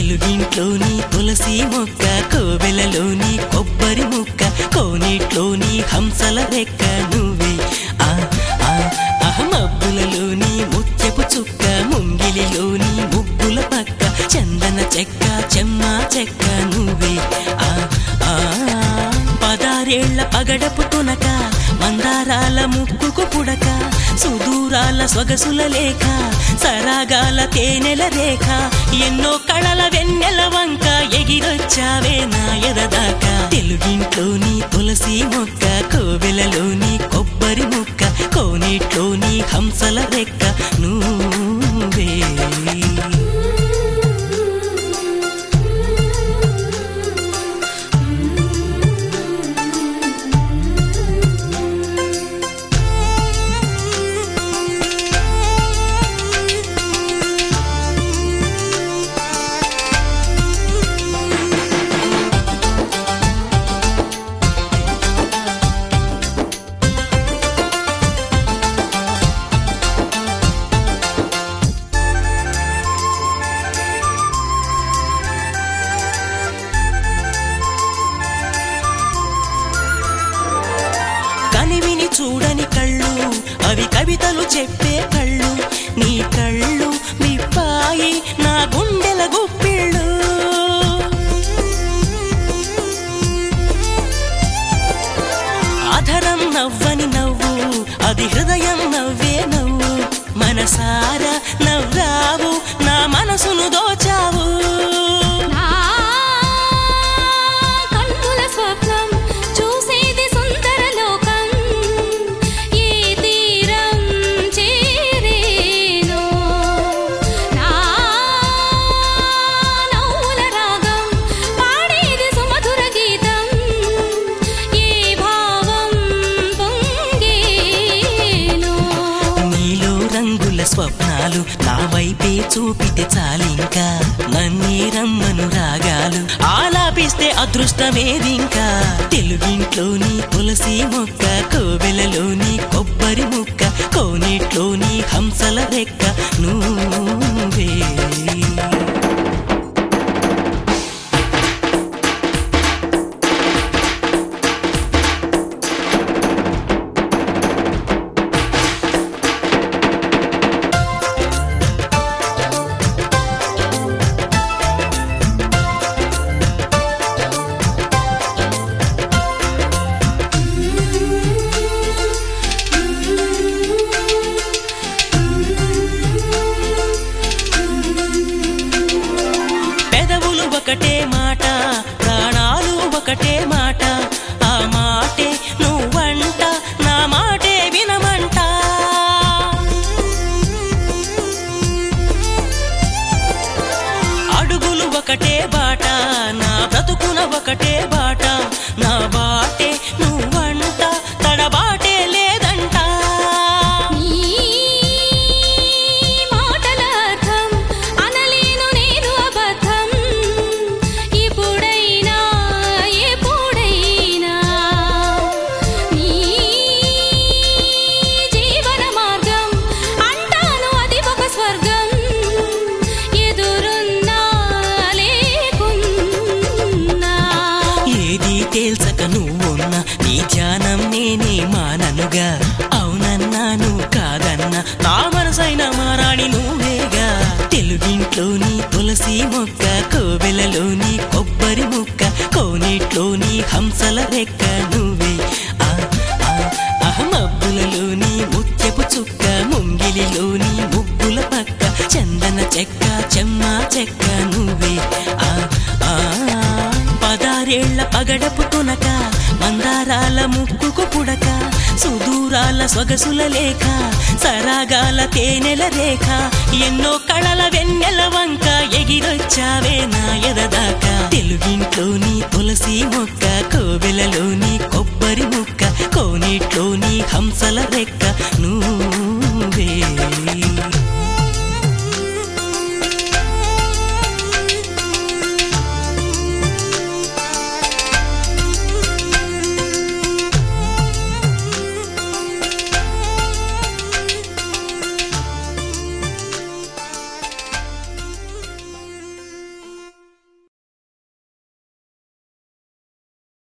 తెలుగింట్లోని తులసి మొక్క కోవెలలోని కొబ్బరి ముక్క కోనేట్లోని హంసల రెక్క నువ్వే ఆ ఆ అహమబ్బులలోని ముత్యపు చుక్క ముంగిలిలోని ముగ్గుల పక్క చందన చెక్క చెమ్మ చెక్క నువ్వే ఆ ఆ పదారేళ్ల పగడపు తునక మందారాల ముక్కుకు పుడక సుదూరాల సొగసుల లేఖ సరాగాల తేనెల రేఖ ఎన్నో కళల వెన్నెల వంక ఎగిరొచ్చావే నా ఎదదాకా తెలుగింట్లోని తులసి మొక్క కోవెలలోని కొబ్బరి ముక్క కోనేట్లోని హంసల రెక్క నువ్వే కనివిని చూడని కళ్ళు అవి కవితలు చెప్పే కళ్ళు నీ కళ్ళు విప్పాయి నా గుండెల గుప్పిళ్ళు అధరం నవ్వని నవ్వు అది హృదయం నవ్వే నవ్వు మనసారా నవ్వావు నా మనసును దోచావు నా కన్నుల స్వప్నం చూసేది సుందర లోకం ఏ తీరం చేరేనో నా నవ్వుల రాగం పాడేది సుమధుర గీతం ఏ భావం పొంగేనో నీలో రంగుల స్వప్నాలు నా వైపే చూపితే చాలింకా నన్నే రమ్మను రాగాలు ఆలాపిస్తే అదృష్టమేదింకా తెలుగింట్లోని తులసి మొక్క కోవెలలోని కొబ్బరి ముక్క కోనేట్లోని హంసల రెక్క నువ్వే పెదవులు ఒకటే మాట ప్రాణాలు ఒకటే మాట ఆ మాటే నువ్వంట నా మాటే వినమంట అడుగులు ఒకటే బాట నా బ్రతుకున ఒకటే బాట నా బాటే నువ్వంట తడబాటే లేదంట నీ మాటల అర్థం అనలేను నేను అబద్ధం ఇప్పుడైనా ఎప్పుడైనా నీ జీవన మార్గం అంటాను అది ఒక స్వర్గం ఎదురున్నా లేకున్నా ఏది తేల్చక నువ్వున్నా నీ ధ్యానం నేనే మాననుగా అవునన్నాను కాదన్నా నా మనసైన మారాణి నువ్వేగా తెలుగింట్లోని తులసి మొక్క కోవెలలోని కొబ్బరి ముక్క కోనేట్లోని హంసల రెక్క నువ్వే ఆ ఆ అహమబ్బులలోని ముత్యపు చుక్క ముంగిలిలోని ముగ్గుల పక్క చందన చెక్క చెమ్మ చెక్క నువ్వే ఆ ఆ పదారేళ్ల పగడపు తునక మందారాల ముక్కుకు పుడక సుదూరాల సొగసుల లేఖ సరాగాల తేనెల రేఖ ఎన్నో కళల వెన్నెల వంక ఎగిరొచ్చావే నా ఎదదాకా తెలుగింట్లోని తులసి మొక్క కోవెలలోని కొబ్బరి ముక్క కోనేట్లోని హంసల రెక్క నువ్వు